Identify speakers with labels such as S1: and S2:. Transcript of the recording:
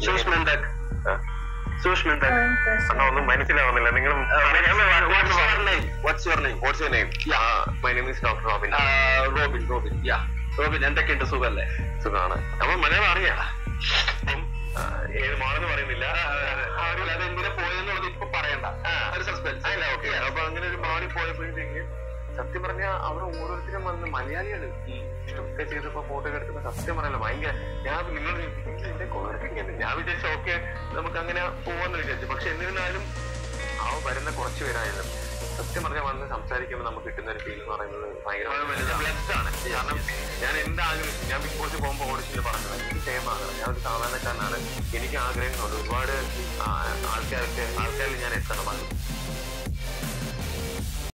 S1: സൂക്ഷ്മന്തക് സൂക്ഷ്മന്തക്
S2: അണ്ണാ ഒന്നും മനസ്സിലാവുന്നില്ല നിങ്ങൾ
S1: what's your name
S2: what's name my name is doctor Robin
S1: Robin Robin ya Robin എന്തൊക്കെയുണ്ട് സുഖല്ലേ
S2: സുഖാണ് അപ്പൊ മലയാളം അറിയാം അപ്പം, ആ, ഏത് മാണെന്ന് പറയുന്നില്ല
S1: അത് എന്തിനാ പോയെന്നുള്ളത് ഇപ്പൊ പറയണ്ട ഒരു സസ്പെൻസ്
S2: അല്ല ഓക്കെ അപ്പൊ അങ്ങനെ ഒരു മാളി പോയപ്പോഴത്തേക്ക് സത്യം പറഞ്ഞ അവിടെ ഓരോരുത്തരും വന്ന് മലയാളികള് ഒക്കെ ചെയ്തപ്പോ ഫോട്ടോ എടുത്തപ്പോ സത്യം പറയല്ല ഭയങ്കര ഞാൻ നിങ്ങൾ എന്റെ കോളൊക്കെ ഞാൻ വിചാരിച്ചു ഓക്കെ നമുക്ക് അങ്ങനെ പോവാന്ന് വിചാരിച്ചു പക്ഷെ എന്നിരുന്നാലും ആ വരുന്ന കുറച്ച് പേരായാലും സത്യം പറഞ്ഞാൽ വന്ന് സംസാരിക്കുമ്പോൾ നമുക്ക് കിട്ടുന്ന ഒരു ഫീൽ എന്ന് പറയുന്നത് ഭയങ്കര ബ്ലസ്ഡ് ആണ് കാരണം ഞാൻ എന്റെ ആഗ്രഹം ഞാൻ ബിഗ് ബോസിൽ പോകുമ്പോൾ ഓഡിഷനിൽ പറഞ്ഞത് എനിക്ക് സെയിം ആകണം ഞാൻ ഒരു സാധാരണക്കാരനാണ് എനിക്ക് ആഗ്രഹങ്ങളുണ്ട് ഒരുപാട് ആ, ആൾക്കാർക്ക് ആൾക്കാരിൽ ഞാൻ എത്തണം അത്